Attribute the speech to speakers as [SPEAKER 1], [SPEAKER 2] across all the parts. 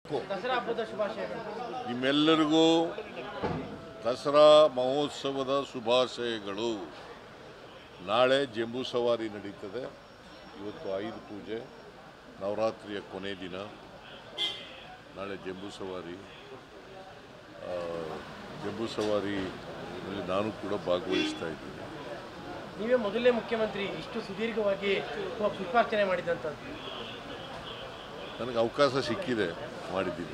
[SPEAKER 1] ದಸರಾ ಹಬ್ಬದ ಶುಭಾಶಯಗಳು
[SPEAKER 2] ನಿಮ್ಮೆಲ್ಲರಿಗೂ ದಸರಾ ಮಹೋತ್ಸವದ ಶುಭಾಶಯಗಳು ನಾಳೆ ಜಂಬೂ ಸವಾರಿ ನಡೀತದೆ ಇವತ್ತು ಆಯುಧ ಪೂಜೆ ನವರಾತ್ರಿಯ ಕೊನೆ ದಿನ ನಾಳೆ ಜಂಬೂ ಸವಾರಿ ಆ, ಜಂಬೂ ಸವಾರಿಯಲ್ಲಿ ನಾನು ಕೂಡ ಭಾಗವಹಿಸ್ತಾ ಇದ್ದೀನಿ
[SPEAKER 1] ನೀವೇ ಮೊದಲನೇ ಮುಖ್ಯಮಂತ್ರಿ ಇಷ್ಟು ಸುದೀರ್ಘವಾಗಿ ಪುಷ್ಪಾರ್ಚನೆ ಮಾಡಿದಂಥದ್ದು
[SPEAKER 2] ನನಗೆ ಅವಕಾಶ ಸಿಕ್ಕಿದೆ ಮಾಡಿದ್ದೀನಿ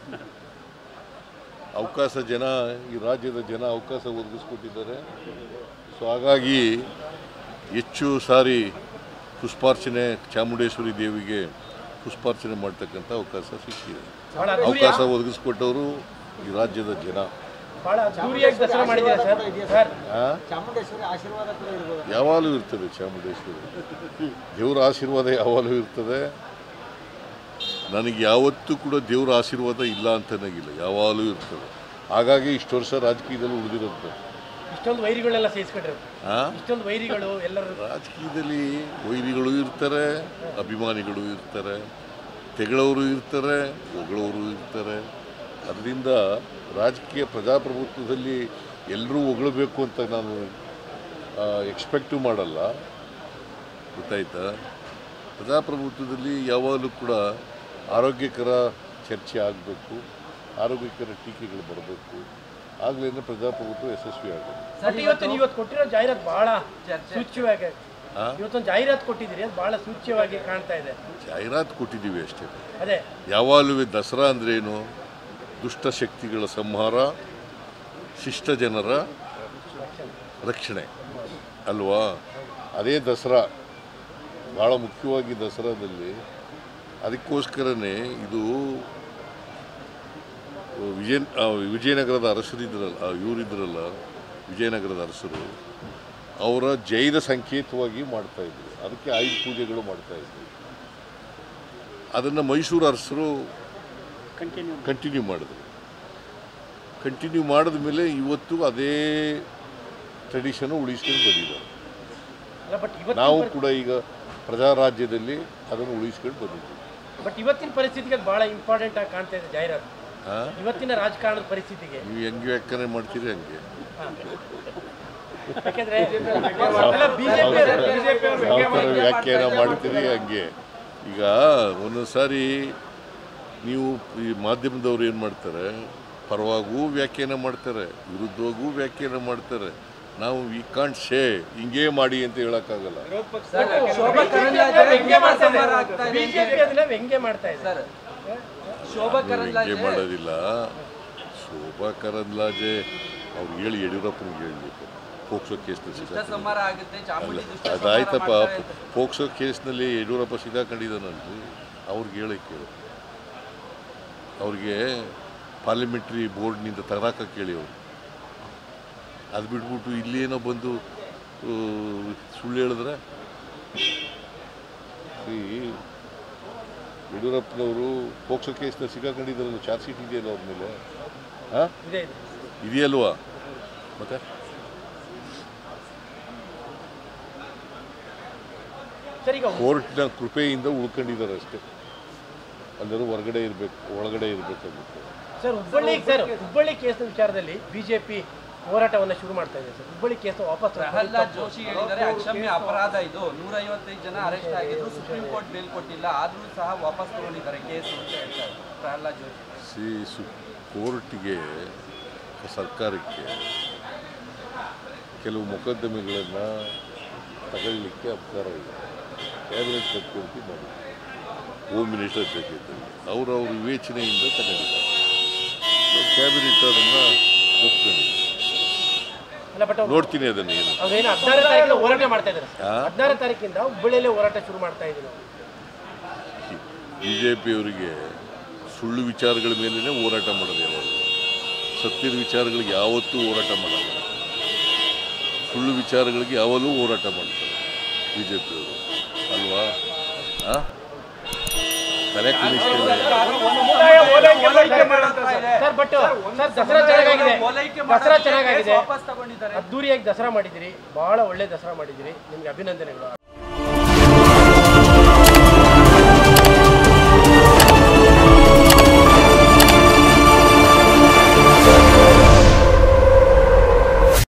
[SPEAKER 2] ಅವಕಾಶ ಜನ ಈ ರಾಜ್ಯದ ಜನ ಅವಕಾಶ ಒದಗಿಸ್ಕೊಟ್ಟಿದ್ದಾರೆ ಸೊ ಹಾಗಾಗಿ ಹೆಚ್ಚು ಸಾರಿ ಪುಷ್ಪಾರ್ಚನೆ ಚಾಮುಂಡೇಶ್ವರಿ ದೇವಿಗೆ ಪುಷ್ಪಾರ್ಚನೆ ಮಾಡ್ತಕ್ಕಂಥ ಅವಕಾಶ ಸಿಕ್ಕಿದೆ
[SPEAKER 1] ಬಹಳ ಅದ್ದೂರಿ
[SPEAKER 2] ಅವಕಾಶ ಒದಗಿಸ್ಕೊಟ್ಟವರು ಈ ರಾಜ್ಯದ ಜನ
[SPEAKER 1] ಬಹಳ ಅದ್ದೂರಿಯಾಗಿ ದಸರಾ ಮಾಡಿದ್ದೀರಾ ಸರ್ ಸರ್
[SPEAKER 2] ಆ?
[SPEAKER 3] ಚಾಮುಂಡೇಶ್ವರಿ ಆಶೀರ್ವಾದ ಕೂಡ ಇರ್ಬೋದು
[SPEAKER 2] ಯಾವಾಗಲೂ ಇರ್ತದೆ ಚಾಮುಂಡೇಶ್ವರಿ ದೇವರ ಆಶೀರ್ವಾದ ಯಾವಾಗಲೂ ಇರ್ತದೆ ನನಗೆ ಯಾವತ್ತೂ ಕೂಡ ದೇವರ ಆಶೀರ್ವಾದ ಇಲ್ಲ ಅಂತ ನನಗಿಲ್ಲ ಯಾವಾಗಲೂ ಇರ್ತದೆ ಹಾಗಾಗಿ ಇಷ್ಟು ವರ್ಷ ರಾಜಕೀಯದಲ್ಲಿ ಉಳಿದಿರುತ್ತೆ
[SPEAKER 1] ಇಷ್ಟೊಂದು ವೈರಿಗಳೆಲ್ಲ ಸೇರಿಸ್ಕೊಂಡ್ರು
[SPEAKER 2] ಆ?
[SPEAKER 1] ಇಷ್ಟೊಂದು ವೈರಿಗಳು ಎಲ್ಲರೂ
[SPEAKER 2] ರಾಜಕೀಯದಲ್ಲಿ ವೈರಿಗಳು ಇರ್ತಾರೆ ಅಭಿಮಾನಿಗಳು ಇರ್ತಾರೆ ತೆಗಳವರು ಇರ್ತಾರೆ ಹೊಗಳವರು ಇರ್ತಾರೆ ಅದರಿಂದ ರಾಜಕೀಯ ಪ್ರಜಾಪ್ರಭುತ್ವದಲ್ಲಿ ಎಲ್ಲರೂ ಹೊಗಳಬೇಕು ಅಂತ ನಾನು ಎಕ್ಸ್ಪೆಕ್ಟು ಮಾಡಲ್ಲ ಗೊತ್ತಾಯ್ತಾ ಪ್ರಜಾಪ್ರಭುತ್ವದಲ್ಲಿ ಯಾವಾಗಲೂ ಕೂಡ ಆರೋಗ್ಯಕರ ಚರ್ಚೆ ಆಗಬೇಕು ಆರೋಗ್ಯಕರ ಟೀಕೆಗಳು ಬರಬೇಕು ಆಗಲೇ ಪ್ರಜಾಪ್ರಭುತ್ವ ಯಶಸ್ವಿ ಆಗುತ್ತೆ
[SPEAKER 1] ಬಟ್ ಇವತ್ತು ನೀವು ಇವತ್ತು ಕೊಟ್ಟಿರೋ ಜಾಹೀರಾತು ಬಹಳ ಸೂಚ್ಯವಾಗಿ
[SPEAKER 2] ಆ?
[SPEAKER 1] ಇವತ್ತೊಂದು ಜಾಹೀರಾತು ಕೊಟ್ಟಿದ್ದೀರಿ ಅದು ಬಹಳ ಸೂಚ್ಯವಾಗಿ ಕಾಣ್ತಾ ಇದೆ
[SPEAKER 2] ಜಾಹೀರಾತು ಕೊಟ್ಟಿದ್ದೀವಿ ಅಷ್ಟೇ
[SPEAKER 1] ಅದೇ
[SPEAKER 2] ಯಾವಾಗಲೂ ದಸರಾ ಅಂದ್ರೇನು ದುಷ್ಟ ಶಕ್ತಿಗಳ ಸಂಹಾರ ಶಿಷ್ಟ ಜನರ ರಕ್ಷಣೆ ಅಲ್ವಾ ಅದೇ ದಸರಾ ಭಾಳ ಮುಖ್ಯವಾಗಿ ದಸರಾದಲ್ಲಿ ಅದಕ್ಕೋಸ್ಕರನೇ ಇದು ವಿಜಯ ಆ, ವಿಜಯನಗರದ ಅರಸರಿದ್ರಲ್ಲ ಆ, ಇವರಿದ್ರಲ್ಲ ವಿಜಯನಗರದ ಅರಸರು ಅವರ ಜೈದ ಸಂಕೇತವಾಗಿ ಮಾಡ್ತಾ ಇದ್ರು ಅದಕ್ಕೆ ಆಯುಧ ಪೂಜೆಗಳು ಮಾಡ್ತಾ ಇದ್ರು ಅದನ್ನು ಮೈಸೂರು ಅರಸರು ಕಂಟಿನ್ಯೂ ಮಾಡಿದ್ರು ಕಂಟಿನ್ಯೂ ಮಾಡಿದ ಮೇಲೆ ಇವತ್ತು ಅದೇ ಟ್ರೆಡಿಷನ್ ಉಳಿಸ್ಕೊಂಡು ಬಂದಿದ್ದಾರೆ
[SPEAKER 1] ಅಲ್ಲ ಬಟ್ ಇವತ್ತು
[SPEAKER 2] ನಾವು ಕೂಡ ಈಗ ಪ್ರಜಾರಾಜ್ಯದಲ್ಲಿ ಅದನ್ನು ಉಳಿಸ್ಕೊಂಡು ಬಂದಿದ್ದೀವಿ
[SPEAKER 1] ಬಟ್ ಇವತ್ತಿನ ಪರಿಸ್ಥಿತಿಗೆ ಅದು ಬಹಳ ಇಂಪಾರ್ಟೆಂಟ್ ಆಗಿ ಕಾಣ್ತಾ ಇದೆ ಜಾಹೀರಾತು
[SPEAKER 2] ಆ?
[SPEAKER 1] ಇವತ್ತಿನ ರಾಜಕಾರಣದ ಪರಿಸ್ಥಿತಿಗೆ
[SPEAKER 2] ನೀವು ಹೆಂಗೆ ವ್ಯಾಖ್ಯಾನ ಮಾಡ್ತೀರಿ ಹಂಗೆ
[SPEAKER 1] ಯಾಕೆಂದ್ರೆ ಅಲ್ಲ ಬಿಜೆಪಿ
[SPEAKER 2] ಯಾವ ಥರ ವ್ಯಾಖ್ಯಾನ ಮಾಡ್ತೀರಿ ಹಂಗೆ ಈಗ ಒಂದೊಂದು ಸಾರಿ ನೀವು ಈ ಮಾಧ್ಯಮದವ್ರು ಏನು ಮಾಡ್ತಾರೆ ಪರವಾಗೂ ವ್ಯಾಖ್ಯಾನ ಮಾಡ್ತಾರೆ ವಿರುದ್ಧವಾಗೂ ವ್ಯಾಖ್ಯಾನ ಮಾಡ್ತಾರೆ ನಾವು ವಿ ಕಾಂಟ್ ಶೇ ಹಿಂಗೇ ಮಾಡಿ ಅಂತ ಹೇಳೋಕ್ಕಾಗಲ್ಲ
[SPEAKER 3] ಶೋಭಾ ಕರಂದ್ಲಾಜೆ
[SPEAKER 1] ವ್ಯಂಗ್ಯ ಮಾಡ್ತಾ ಇದೆ
[SPEAKER 3] ಸಮರ ಆಗ್ತಾ ಇದೆ.
[SPEAKER 1] ಬಿಜೆಪಿ ಅದನ್ನ ವ್ಯಂಗ್ಯ ಮಾಡ್ತಾ ಇದೆ
[SPEAKER 3] ಸರ್ ಶೋಭಾ
[SPEAKER 2] ನೀವು
[SPEAKER 3] ಕರಂದ್ಲಾಜೆ
[SPEAKER 2] ಹಿಂಗೆ ಮಾಡೋದಿಲ್ಲ ಶೋಭಾ ಕರಂದ್ಲಾಜೆ ಅವ್ರು ಹೇಳಿ ಯಡಿಯೂರಪ್ಪನಿಗೆ ಹೇಳಬೇಕು ಪೋಕ್ಸೋ ಕೇಸ್ನಲ್ಲಿ
[SPEAKER 3] ದುಷ್ಟ
[SPEAKER 2] ಸಿಕ್ಕಾಕೊಂಡಿದ್ದಾರೆ
[SPEAKER 3] ಸಂಹಾರ ಆಗುತ್ತೆ
[SPEAKER 2] ಅಲ್ಲ
[SPEAKER 3] ಚಾಮುಂಡಿ ದುಷ್ಟ ಸಂಹಾರ
[SPEAKER 2] ಅದಾಯ್ತಪ್ಪ
[SPEAKER 3] ಮಾಡ್ತಾರೆ ಅಂತ.
[SPEAKER 2] ಪೋಕ್ಸೋ ಕೇಸ್ನಲ್ಲಿ ಯಡಿಯೂರಪ್ಪ ಸಿಕ್ಕಾಕೊಂಡಿದ್ದಾನಲ್ರಿ ಅವ್ರಿಗೆ ಹೇಳಕ್ಕೆ ಹೇಳು ಅವ್ರಿಗೆ ಪಾರ್ಲಿಮೆಂಟ್ರಿ ಬೋರ್ಡ್ನಿಂದ ತರಾಕ ಕೇಳಿ ಅವರು ಅದು ಬಿಟ್ಬಿಟ್ಟು ಇಲ್ಲೇನೋ ಬಂದು ಆ, ಸುಳ್ಳು ಹೇಳಿದ್ರೆ ಈ ಯಡಿಯೂರಪ್ಪನವರು ಪೋಕ್ಸೋ ಕೇಸ್ನಲ್ಲಿ ಸಿಕ್ಕಾಕೊಂಡಿದ್ದಾರಲ್ಲ ಚಾರ್ಜ್ ಶೀಟ್ ಇದೆಯಲ್ಲ ಅವ್ರ ಮೇಲೆ ಹಾಂ
[SPEAKER 1] ಇದೆ ಇದೆ
[SPEAKER 2] ಇದೆಯಲ್ವಾ ಮತ್ತೆ
[SPEAKER 1] ಸರ್ ಈಗ
[SPEAKER 2] ಕೋರ್ಟ್ನ ಕೃಪೆಯಿಂದ ಉಳ್ಕೊಂಡಿದ್ದಾರೆ ಅಷ್ಟೇ ಎಲ್ಲರೂ ಹೊರಗಡೆ ಇರಬೇಕು ಒಳಗಡೆ ಇರಬೇಕಾಗುತ್ತೆ
[SPEAKER 1] ಸರ್ ಹುಬ್ಬಳ್ಳಿ ಸರ್ ಹುಬ್ಬಳ್ಳಿ ಕೇಸ್ನ ವಿಚಾರದಲ್ಲಿ ಬಿಜೆಪಿ ಹೋರಾಟವನ್ನ ಶುರು ಮಾಡ್ತಾ ಇದೆ ಸರ್ ಹುಬ್ಬಳ್ಳಿ ಕೇಸ್ ವಾಪಸ್ ತಗೊಳ್ಳಿ.
[SPEAKER 3] ಪ್ರಹ್ಲಾದ್ ಜೋಶಿ ಹೇಳಿದ್ದಾರೆ ಅಕ್ಷಮ್ಯ ಅಪರಾಧ ಇದು ನೂರೈವತ್ತೈದು ಜನ ಅರೆಸ್ಟ್ ಆಗಿದ್ರು ಸುಪ್ರೀಂ ಕೋರ್ಟ್ ಬೇಲ್ ಕೊಟ್ಟಿಲ್ಲ ಆದ್ರೂ ಸಹ ವಾಪಸ್ ತಗೊಂಡಿದ್ದಾರೆ ಕೇಸು ಅಂತ ಹೇಳ್ತಾರೆ ಪ್ರಹ್ಲಾದ್ ಜೋಶಿ
[SPEAKER 2] ಸಿ ಸು ಕೋರ್ಟ್ಗೆ ಸರ್ಕಾರಕ್ಕೆ ಕೆಲವು ಮೊಕದ್ದಮೆಗಳನ್ನು ತಗೊಳ್ಳಿಕ್ಕೆ ಅಧಿಕಾರ ಇದೆ ಕ್ಯಾಬಿನೆಟ್ ಕಟ್ಕೊಳ್ತಿ ಮಾಡಿ ಹೋಮ್ ಮಿನಿಸ್ಟರ್ ಅಧ್ಯಕ್ಷತೆಯಲ್ಲಿ ಅವರು ಅವ್ರ ವಿವೇಚನೆಯಿಂದ ತಗೊಂಡಿದ್ದಾರೆ ಸೊ ಕ್ಯಾಬಿನೆಟ್ ಅದನ್ನು ಒಪ್ಕೊಂಡಿದೆ
[SPEAKER 1] ಅಲ್ಲ ಬಟ್ ಅವ್ರು
[SPEAKER 2] ನೋಡ್ತೀನಿ ಅದನ್ನು ಏನು
[SPEAKER 1] ಅವ್ರೇನು ಹದಿನಾರು ತಾರೀಕಿಂದ ಹೋರಾಟ ಮಾಡ್ತಾ ಇದ್ದಾರೆ
[SPEAKER 2] ಆ?
[SPEAKER 1] ಹದಿನಾರು ತಾರೀಕಿಂದ ಹುಬ್ಬಳ್ಳಿಯಲ್ಲೇ ಹೋರಾಟ ಶುರು ಮಾಡ್ತಾ ಇದ್ದೀವಿ ನಾವು
[SPEAKER 2] ಬಿ ಜೆ ಪಿಯವರಿಗೆ ಸುಳ್ಳು ವಿಚಾರಗಳ ಮೇಲೇ ಹೋರಾಟ ಮಾಡೋದು ಯಾವಾಗ ಸತ್ಯದ ವಿಚಾರಗಳಿಗೆ ಯಾವತ್ತೂ ಹೋರಾಟ ಮಾಡಲ್ಲ ಸುಳ್ಳು ವಿಚಾರಗಳಿಗೆ ಯಾವಾಗಲೂ ಹೋರಾಟ ಮಾಡ್ತಾರೆ ಬಿ ಜೆ ಪಿಯವರು ಅಲ್ವಾ ಆ? ತಲೆ ಕುಣಿಸ್ತಿಲ್ಲ
[SPEAKER 1] ಸರ್ ಬಟ್ ಸರ್ ದಸರಾ ಚೆನ್ನಾಗಿದೆ
[SPEAKER 3] ಓಲೈಕೆ
[SPEAKER 1] ದಸರಾ
[SPEAKER 3] ಮಾಡೋದಕ್ಕೆ
[SPEAKER 1] ಚೆನ್ನಾಗಿದೆ
[SPEAKER 3] ಕೇಸ್ ವಾಪಸ್ ತಗೊಂಡಿದ್ದಾರೆ
[SPEAKER 1] ಅದ್ದೂರಿಯಾಗಿ ದಸರಾ ಮಾಡಿದಿರಿ ಬಹಳ ಒಳ್ಳೆ ದಸರಾ ಮಾಡಿದಿರಿ ನಿಮ್ಗೆ ಅಭಿನಂದನೆಗಳು